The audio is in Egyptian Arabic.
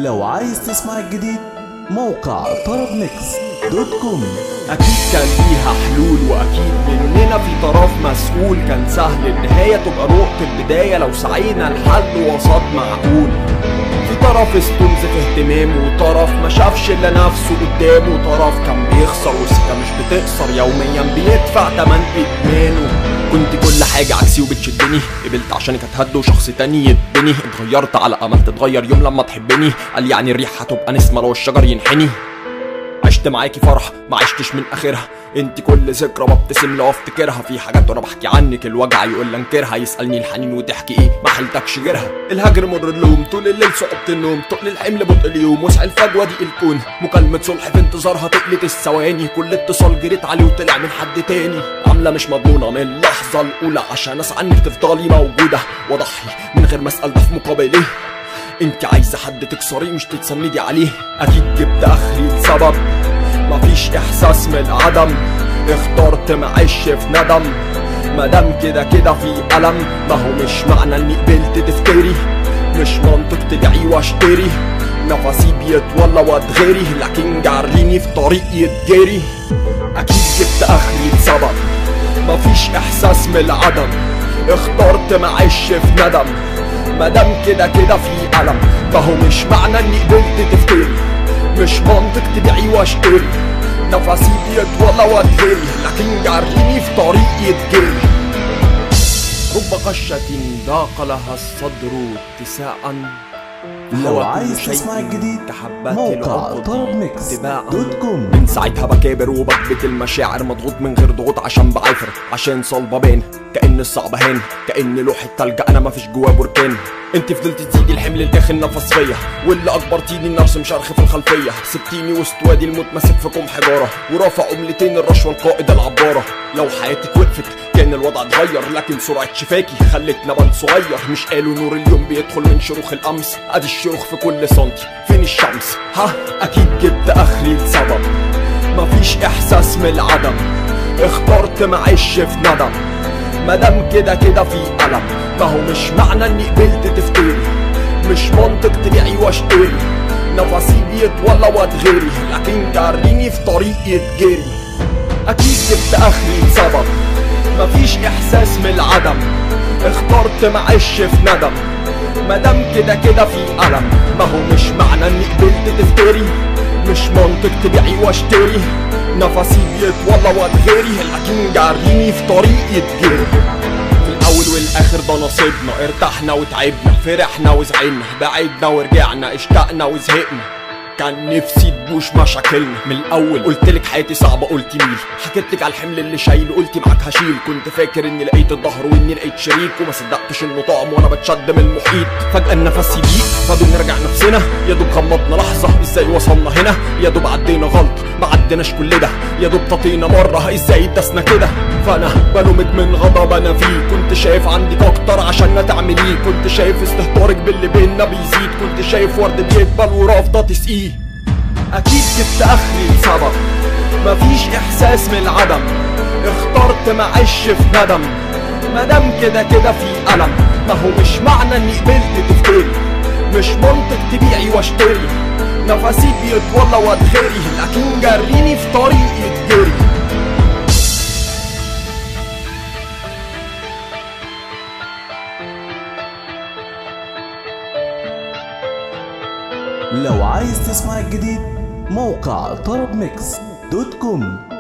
لو عايز تسمع الجديد موقع طرب ميكس دوت كوم اكيد كان ليها حلول واكيد مننا في طرف مسؤول كان سهل النهاية تبقى نقطة بداية لو سعينا لحل وسط معقول في طرف استنزف اهتمامه وطرف ما شافش الا نفسه قدامه وطرف كان بيخسر وسكة مش بتقصر يوميا بيدفع تمن ادمانه كنت كل حاجة عكسي وبتشدني قبلت عشانك هتهد وشخص تاني يدني اتغيرت على امل تتغير يوم لما تحبني قال يعني الريح هتبقى نسمة لو الشجر ينحني عشت معاكي فرح ما عشتش من اخرها انت كل ذكرى ببتسم لو افتكرها في حاجات وانا بحكي عنك الوجع يقول لي انكرها يسالني الحنين وتحكي ايه ما حيلتكش غيرها الهجر مر اللوم طول الليل صعوبة النوم تقل الحمل بطء اليوم وسع الفجوه دي الكون مكالمة صلح في انتظارها تقلت الثواني كل اتصال جريت عليه وطلع من حد تاني عاملة مش مضمونة من اللحظة الأولى عشان أسعى إنك تفضلي موجودة وأضحي من غير ما أسأل ده في مقابل إيه انت عايزة حد تكسريه مش تتسندي عليه اكيد جبت اخري لسبب مفيش احساس من العدم اخترت معيش في ندم مادام كده كده في ألم ما هو مش معنى اني قبلت تفتري مش منطق تبيعي واشتري نفسي بيتولى واتغيري لكن جريني في طريق يتجري اكيد جبت اخري لسبب مفيش احساس من العدم اخترت معيش في ندم مادام كده كده في ألم ما هو مش معنى اني قبلت تفتري مش منطق تبيعي واشتري نفسي بيتولى واتغيري لكن جريني في طريق يتجري رب قشة ضاق لها الصدر اتساعا لو هوى عايز كل شيء تسمع الجديد كحبات موقع العقد طرب ميكس اتباعاً. دوت كوم من ساعتها بكابر وبكبت المشاعر مضغوط من غير ضغوط عشان بعافر عشان صلبة بين كأن الصعب هين كأن لوحة تلج أنا مفيش جوا بركان انت فضلت تزيدي الحمل الاخر نفس فيا واللي اكبرتيني النفس مشرخ في الخلفيه سبتيني وسط وادي الموت ماسك فيكم حجاره ورافع عملتين الرشوه القائد العباره لو حياتك وقفت كان الوضع اتغير لكن سرعه شفاكي خلتنا بند صغير مش قالوا نور اليوم بيدخل من شروخ الامس ادي الشروخ في كل سنتي فين الشمس ها اكيد جبت اخري لسبب مفيش احساس من العدم اخترت معيش في ندم مادام كده كده في ألم ما هو مش معنى اني قبلت تفتري مش منطق تبيعي واشتري نفسي بيتولى واتغيري لكن جريني في طريق يتجري اكيد جبت اخري لسبب مفيش احساس من العدم اخترت معيش في ندم مادام كده كده في ألم ما هو مش معنى اني قبلت تفتري مش منطق تبيعي واشتري نفسي بيتولى واتغيري لكن جريني في طريق يتجري في الاول والاخر ده نصيبنا ارتحنا وتعبنا فرحنا وزعلنا بعدنا ورجعنا اشتقنا وزهقنا كان نفسي تبوش مشاكلنا من الاول قلتلك حياتي صعبه قلتي ميل حكيتلك على الحمل اللي شايله قلتي معاك هشيل كنت فاكر اني لقيت الظهر واني لقيت شريك وما صدقتش انه طعم وانا بتشد من المحيط فجاه النفس يضيق فبنرجع نفسنا يا دوب غمضنا لحظه ازاي وصلنا هنا يا دوب عدينا غلط ما عديناش كل ده يا دوب تطينا مره ازاي دسنا كده فانا بلومك من غضب انا فيه كنت شايف عندك اكتر عشان تعمليه كنت شايف استهتارك باللي بينا بيزيد كنت شايف ورد بيقبل ورافضه تسقيه اكيد جبت اخري لسبب مفيش احساس من العدم اخترت معيش في ندم مادام كده كده في الم ما هو مش معنى اني قبلت تفتري مش منطق تبيعي واشتري نفسي بيتولى واتغيري لكن جريني في طريق يتجري لو عايز تسمع الجديد موقع طرب ميكس دوت كوم